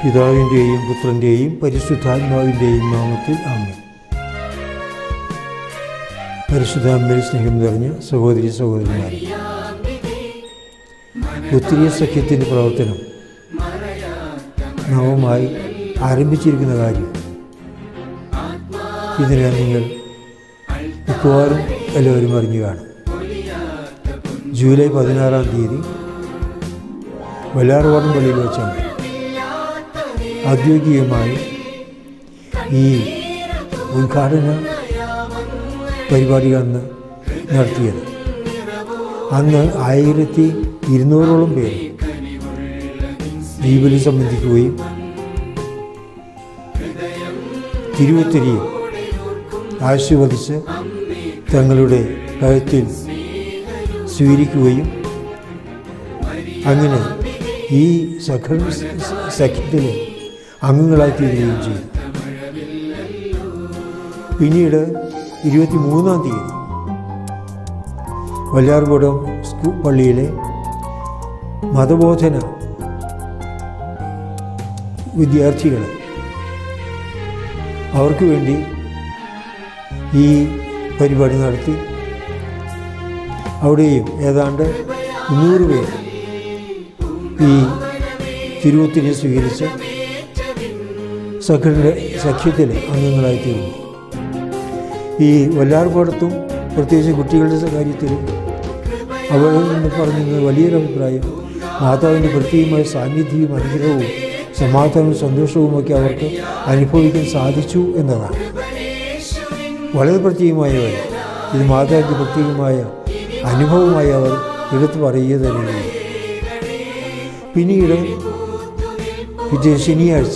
പിതാവിൻ്റെയും പുത്രൻ്റെയും പരിശുദ്ധാത്മാവിൻ്റെയും നാമത്തിൽ ആമേൻ പരിശുദ്ധാത്മയിൽ സ്നേഹം നിറഞ്ഞ സഹോദരി സഹോദരന്മാരെ ഉത്തരീയ സഖ്യത്തിൻ്റെ പ്രവർത്തനം നവമായി ആരംഭിച്ചിരിക്കുന്ന കാര്യം ഇതിനെ നിങ്ങൾ മിക്കവാറും എല്ലാവരും അറിഞ്ഞു കാണും ജൂലൈ പതിനാറാം തീയതി വല്ലാർവാടം പള്ളിയിൽ വെച്ചാണ് ഔദ്യോഗികമായി ഈ ഉദ്ഘാടന പരിപാടികൾ അന്ന് നടത്തിയത് അന്ന് ആയിരത്തി ഇരുന്നൂറോളം പേർ ദീപിൽ സംബന്ധിക്കുകയും തിരുവത്തിരിയും ആശീർവദിച്ച് തങ്ങളുടെ കഴുത്തിൽ സ്വീകരിക്കുകയും അങ്ങനെ ഈ സഖ സഖ്യത്തിലെ അംഗങ്ങളായി തീരുകയും ചെയ്തു പിന്നീട് ഇരുപത്തി മൂന്നാം തീയതി വല്ലാർകുടം സ്കൂൾ പള്ളിയിലെ മതബോധന വിദ്യാർത്ഥികൾ അവർക്ക് വേണ്ടി ഈ പരിപാടി നടത്തി അവിടെയും ഏതാണ്ട് മുന്നൂറ് പേർ ഈ തിരുവത്തിനെ സ്വീകരിച്ച് സഖ്യ സഖ്യത്തിലെ അംഗങ്ങളായി തീർന്നു ഈ വല്ലാർപാടത്തും പ്രത്യേകിച്ച് കുട്ടികളുടെ കാര്യത്തിൽ അവരിൽ നിന്ന് പറഞ്ഞത് വലിയൊരു അഭിപ്രായം മാതാവിൻ്റെ പ്രത്യേകമായ സാന്നിധ്യവും അനുഗ്രഹവും സമാധാനവും സന്തോഷവുമൊക്കെ അവർക്ക് അനുഭവിക്കാൻ സാധിച്ചു എന്നതാണ് വളരെ പ്രത്യേകമായ കാര്യം ഇത് മാതാവിൻ്റെ പ്രത്യേകമായ അനുഭവമായി അവർ എടുത്തു പറയുക തന്നെ ചെയ്തു പിന്നീട് പിറ്റേ ശനിയാഴ്ച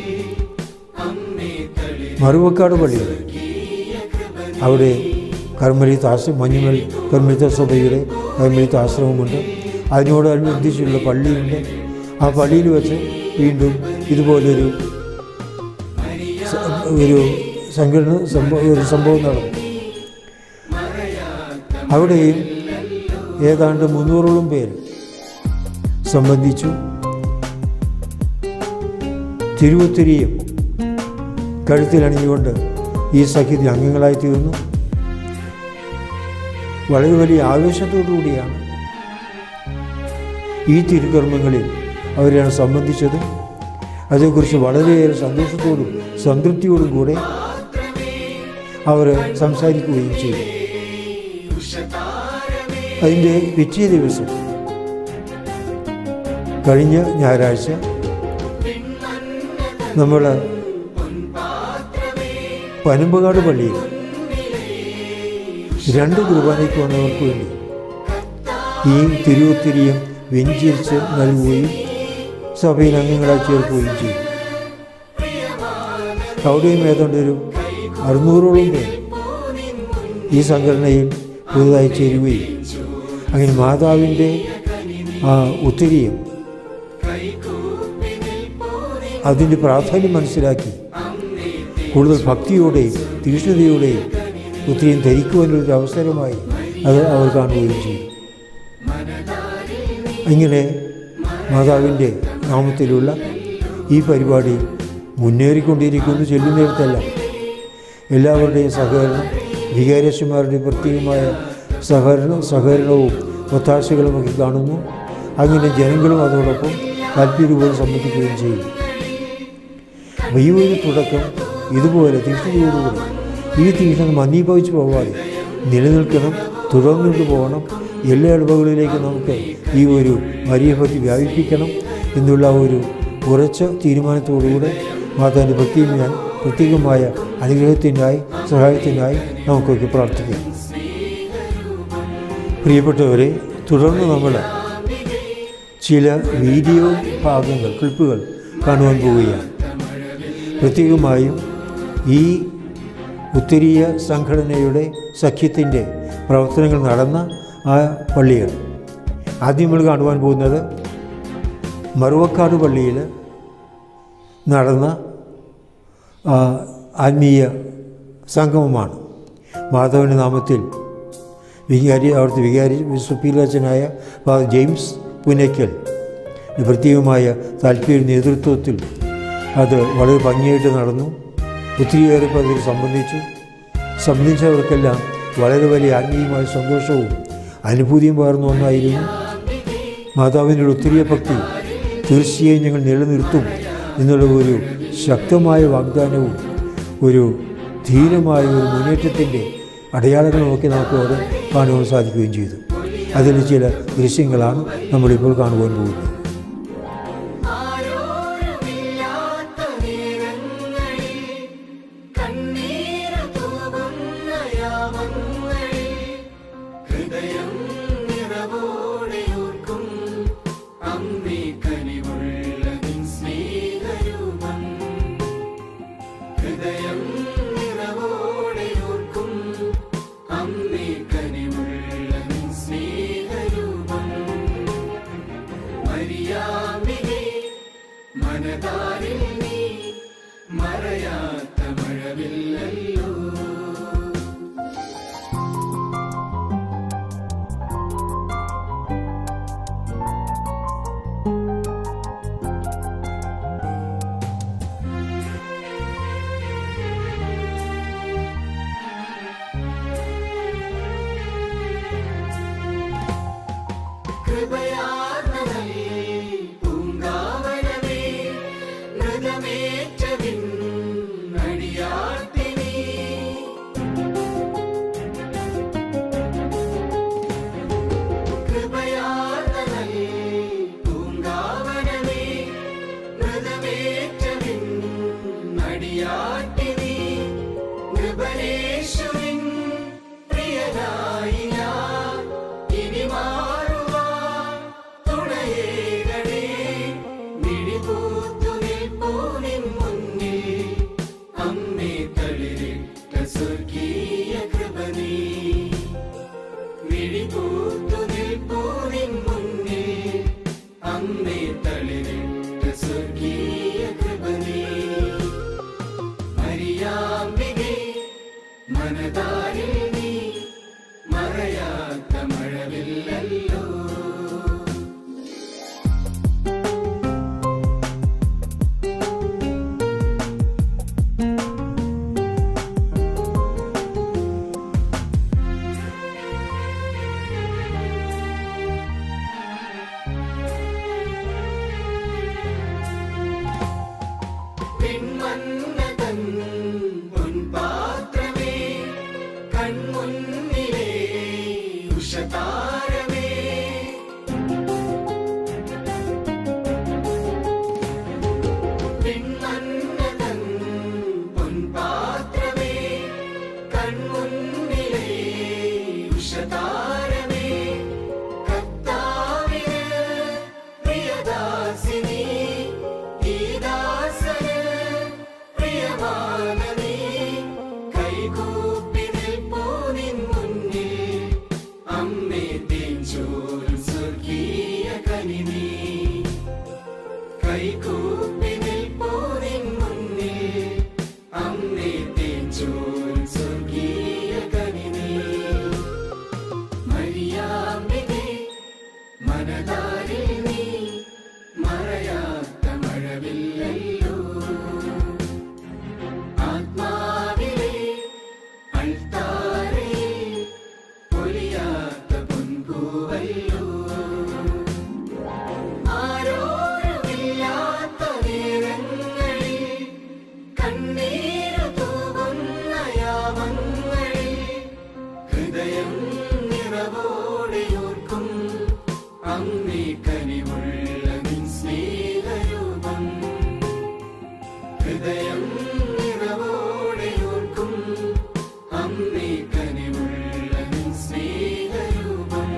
മറുവക്കാട് പള്ളിയിൽ അവിടെ കർമ്മലിത്ത് ആശ്രമം മഞ്ഞുമൽ കർമ്മലിത്ത സഭയുടെ കർമ്മലിത്ത് ആശ്രമമുണ്ട് അതിനോടനുബന്ധിച്ചുള്ള പള്ളിയുണ്ട് ആ പള്ളിയിൽ വെച്ച് വീണ്ടും ഇതുപോലൊരു സ- ഒരു സംഘടന സംഭവം ഒരു സംഭവം നടന്നു അവിടെയും ഏതാണ്ട് മുന്നൂറോളം പേര് സംബന്ധിച്ചു തിരുവത്തിരിയും കഴുത്തിലണിഞ്ഞുകൊണ്ട് ഈ സഖ്യത്തിൽ അംഗങ്ങളായി തീർന്നു വളരെ വലിയ ആവേശത്തോടു കൂടിയാണ് ഈ തിരുക്കർമ്മങ്ങളിൽ അവരെയാണ് സംബന്ധിച്ചത് അതേക്കുറിച്ച് വളരെയേറെ സന്തോഷത്തോടും സംതൃപ്തിയോടും കൂടെ അവർ സംസാരിക്കുകയും ചെയ്തു അതിൻ്റെ പിറ്റേ ദിവസം കഴിഞ്ഞ ഞായറാഴ്ച നമ്മൾ പനമ്പകാട് പള്ളിയിൽ രണ്ട് കുർബാനയ്ക്ക് വന്നവർക്ക് വേണ്ടി ഈ തിരുവത്തിരിയും വെഞ്ചരിച്ച് നൽകുകയും സഭയിൽ അംഗങ്ങളായി ചേർക്കുകയും ചെയ്തു അവിടെയും ഏതാണ്ട് ഒരു അറുന്നൂറോളം പേർ ഈ സംഘടനയിൽ പുതുതായി ചേരുകയും അങ്ങനെ മാതാവിൻ്റെ ആ ഉത്തരിയും അതിൻ്റെ പ്രാധാന്യം മനസ്സിലാക്കി കൂടുതൽ ഭക്തിയോടെയും തീക്ഷ്ണതയോടെയും ഒത്തിരിയും ധരിക്കുവാനുള്ളൊരു അവസരമായി അത് അവർ കാണുകയും ചെയ്തു ഇങ്ങനെ മാതാവിൻ്റെ നാമത്തിലുള്ള ഈ പരിപാടി മുന്നേറിക്കൊണ്ടിരിക്കുന്നു ചെല്ലുന്നിടത്തല്ല എല്ലാവരുടെയും സഹകരണം വികാരശന്മാരുടെ പ്രത്യേകമായ സഹകരണം സഹകരണവും ഒത്താശകളുമൊക്കെ കാണുന്നു അങ്ങനെ ജനങ്ങളും അതോടൊപ്പം താല്പര്യവും സംബന്ധിക്കുകയും ചെയ്യും അപ്പോൾ ഈ ഒരു തുടക്കം ഇതുപോലെ തീക്ഷ്ണതയോടുകൂടി ഈ തീക്ഷ്ണത മന്ദീഭവിച്ചു പോകാതെ നിലനിൽക്കണം തുടർന്നുകൊണ്ട് പോകണം എല്ലാ ഇടവകളിലേക്കും നമുക്ക് ഈ ഒരു മരിയഭക്തി വ്യാപിപ്പിക്കണം എന്നുള്ള ഒരു ഉറച്ച തീരുമാനത്തോടുകൂടെ മാതാവിൻ്റെ പ്രത്യേക പ്രത്യേകമായ അനുഗ്രഹത്തിനായി സഹായത്തിനായി നമുക്കൊക്കെ പ്രാർത്ഥിക്കാം പ്രിയപ്പെട്ടവരെ തുടർന്ന് നമ്മൾ ചില വീഡിയോ ഭാഗങ്ങൾ ക്ലിപ്പുകൾ കാണുവാൻ പോവുകയാണ് പ്രത്യേകമായും ഈ ഉത്തരീയ സംഘടനയുടെ സഖ്യത്തിൻ്റെ പ്രവർത്തനങ്ങൾ നടന്ന ആ പള്ളികൾ ആദ്യം നമ്മൾ കാണുവാൻ പോകുന്നത് മറുവക്കാട് പള്ളിയിൽ നടന്ന ആ, ആത്മീയ സംഗമമാണ് മാധവൻ്റെ നാമത്തിൽ വികാരി അവിടുത്തെ വികാരി സുപ്പീലച്ചനായ ഫാദർ ജെയിംസ് പുനയ്ക്കൽ പ്രത്യേകമായ താല്പര്യ നേതൃത്വത്തിൽ അത് വളരെ ഭംഗിയായിട്ട് നടന്നു ഒത്തിരിയേറെ പേർ അതിൽ സംബന്ധിച്ചു സംബന്ധിച്ചവർക്കെല്ലാം വളരെ വലിയ ആത്മീയമായ സന്തോഷവും അനുഭൂതിയും പകർന്ന ഒന്നായിരുന്നു മാതാവിൻ്റെ ഒത്തിരിയ ഭക്തി തീർച്ചയായും ഞങ്ങൾ നിലനിർത്തും എന്നുള്ള ഒരു ശക്തമായ വാഗ്ദാനവും ഒരു ധീരമായ ഒരു മുന്നേറ്റത്തിൻ്റെ അടയാളങ്ങളുമൊക്കെ നമുക്ക് അവിടെ കാണുവാൻ സാധിക്കുകയും ചെയ്തു അതിൽ ചില ദൃശ്യങ്ങളാണ് നമ്മളിപ്പോൾ കാണുവാൻ പോകുന്നത് ആരോരുമില്ലാത്ത നേരങ്ങളിൽ കണ്ണീര് തൂകുന്ന യാമങ്ങളിൽ ഹൃദയം നിറവോടെ ഓർക്കും അമ്മേ കനിവുള്ള നിൻ സ്നേഹരൂപം ഹൃദയം നിറവോടെ ഓർക്കും അമ്മേ കനിവുള്ള നിൻ സ്നേഹരൂപം മരിയാമ്പികേ മനതാരിൽ നീ മറയാത്ത മഴവില്ലല്ലോ കൃപയാർന്നതൽ പൂങ്കാവനമേ മൃഗമേറ്റവിൻ അടിയാട്ടിനീ കൃപയാർന്നതൽ പൂങ്കാവനമേ മൃഗമേറ്റവിൻ അടിയാട്ടിനീ കൃപനേശ്വരിൻ പ്രിയനായി ഞാൻ ഇനി മാറുവാൻ തുണയേകണേ മിഴിപൂത്തു നിൽപ്പൂ നിൻ മുന്നിൽ അമ്മേ തളിരിട്ട സ്വർഗീയ കൃപ നീ മിഴിപൂത്തു നിൽപ്പൂ നിൻ മുന്നിൽ അമ്മേ തളിരിട്ട സ്വർഗീയ കൃപ നീ മരിയാമ്പികേ മനതാരിൽ നീ മറയാത്ത മഴവില്ലല്ലോ പിൻമന്നതൻ പൊൻപാത്രമേ കൺമുന്നിലേ ഉഷതാരമേ പിൻമന്നതൻ പൊൻപാത്രമേ കൺമുന്നിലേ ഉഷതാരമേ കർത്താവിന് പ്രിയദാസിനി ഈ ദാസന് പ്രിയമാനനീ കൈകൂപ്പി നിൽപ്പൂ നിൻ മുന്നിൽ അമ്മേ തേഞ്ചോൽ സ്വർഗീയ കനിനീ കൈകൂപ്പി നിൽപ്പൂ നിൻ മുന്നിൽ അമ്മേ തേഞ്ചോൽ സ്വർഗീയ കനിനീ മരിയാമ്പികേ മനതാരിൽ നീ മറയാത്ത മഴവില്ലല്ലോ ആത്മാവിലെ അൾത്താരയിൽ പൊലിയാത്ത പൊൻപൂവല്ലോ ആരോരുമില്ലാത്ത നേരങ്ങളിൽ കണ്ണീര് തൂകുന്ന യാമങ്ങളിൽ ഹൃദയം നിറവോടെ ഓർക്കും അമ്മേ കനിവുള്ള നിൻ സ്നേഹരൂപം ഹൃദയം നിറവോടെ ഓർക്കും അമ്മേ കനിവുള്ള നിൻ സ്നേഹരൂപം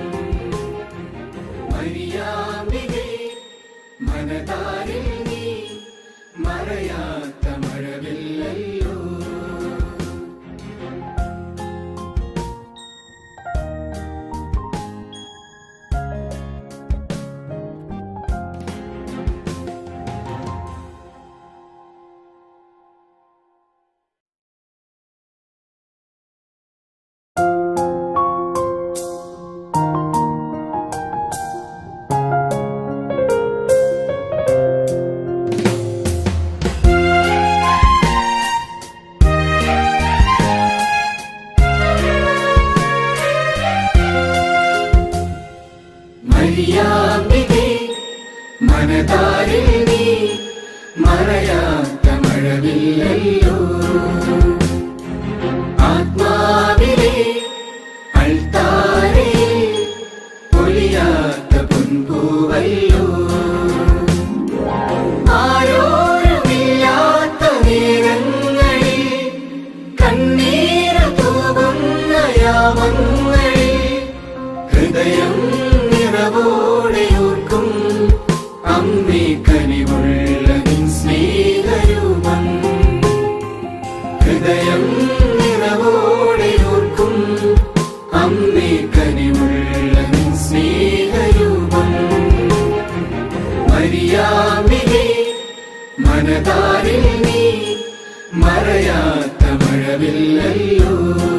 മരിയാമ്പികേ മനതാരിൽ നീ മറയാത്ത മഴവില്ലല്ലോ ഹൃദയം നിറവോടെ ഓർക്കും അമ്മേ കനിവുള്ള നിൻ സ്നേഹരൂപം ഹൃദയം നിറവോടെ ഓർക്കും അമ്മേ കനിവുള്ള നിൻ സ്നേഹരൂപം മരിയാമികെ മനതാരിൽ നീ മറയാത്ത മഴവില്ലല്ലോ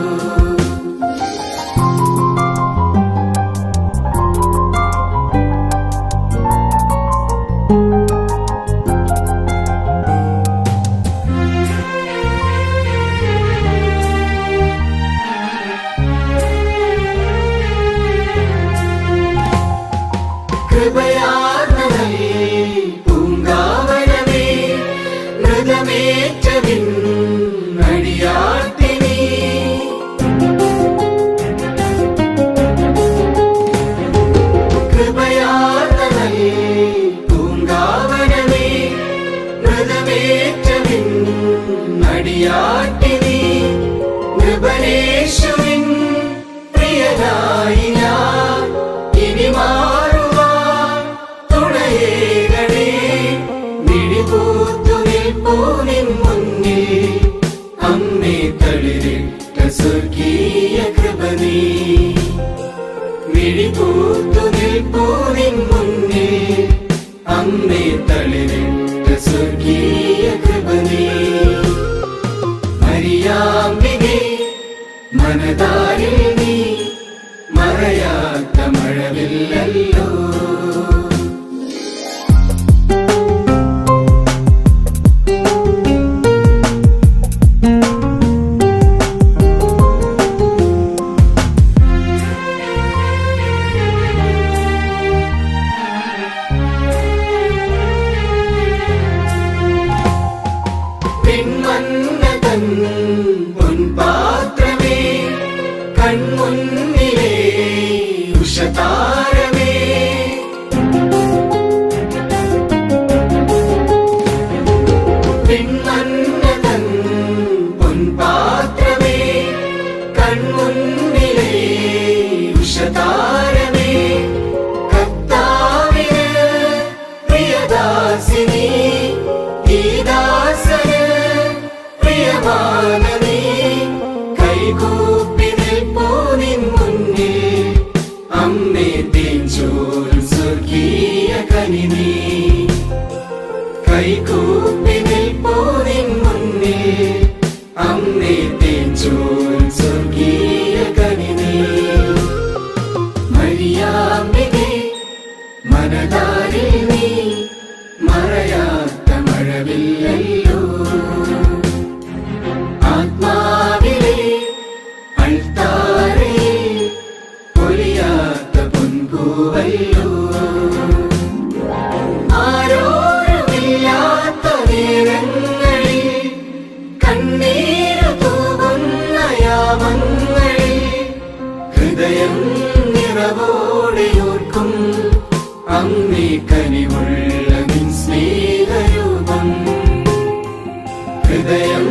കൃപയാർന്നതൽ പൂങ്കാവനമേ മൃതമേറ്റവിൻ അടിയാട്ടിനീ കൃപയാർന്നതൽ പൂങ്കാവനമേ മൃതമേറ്റവിൻ അടിയാട്ടിനീ നൃപനേശ്വരിൻ പ്രിയനായി ഞാൻ ഇനി മാറുവാൻ തുണയേകണേ മിഴിപൂത്തു നിൽപ്പൂ നിൻ മുന്നിൽ അമ്മേ തളിരിട്ട സ്വർഗീയ കൃപ നീ മിഴിപൂത്തു നിൽപ്പൂ നിൻ മുന്നിൽ അമ്മേ തളിരിട്ട സ്വർഗീയ കൃപ നീ മരിയാമ്പികെ മനതാരിൽ നീ മറയാത്ത മഴവില്ലല്ലോ പിൻമന്നതൻ പൊൻപാത്രമേ കൺമുന്നിലേ ഉഷതാരമേ പിൻമന്നതൻ പൊൻപാത്രമേ കൺമുന്നിലേ ഉഷതാരമേ കർത്താവിന് പ്രിയദാസിനി ഈ ദാസന് പ്രിയമാനനീ കൈകൂപ്പി നിൽപ്പൂ നിൻ മുന്നിൽ അമ്മേ തേഞ്ചോൽ സ്വർഗീയ കനിനീ കൈകൂപ്പി നിൽപ്പൂ നിൻ മുന്നിൽ അമ്മേ തേഞ്ചോൽ സ്വർഗീയ കനിനീ മരിയാമ്പികെ മനതാരിൽ നീ മറയാത്ത മഴവില്ലല്ലോ ആത്മാവിലെ അൾത്താരയിൽ പൊലിയാത്ത പൊൻപൂവല്ലോ ആരോരുമില്ലാത്ത നേരങ്ങളിൽ കണ്ണീരു തൂകുന്ന യാമങ്ങളിൽ ഹൃദയം നിറവോടെ ഓർക്കും അമ്മേ കനിവുള്ള നിൻ സ്നേഹരൂപം ഹൃദയം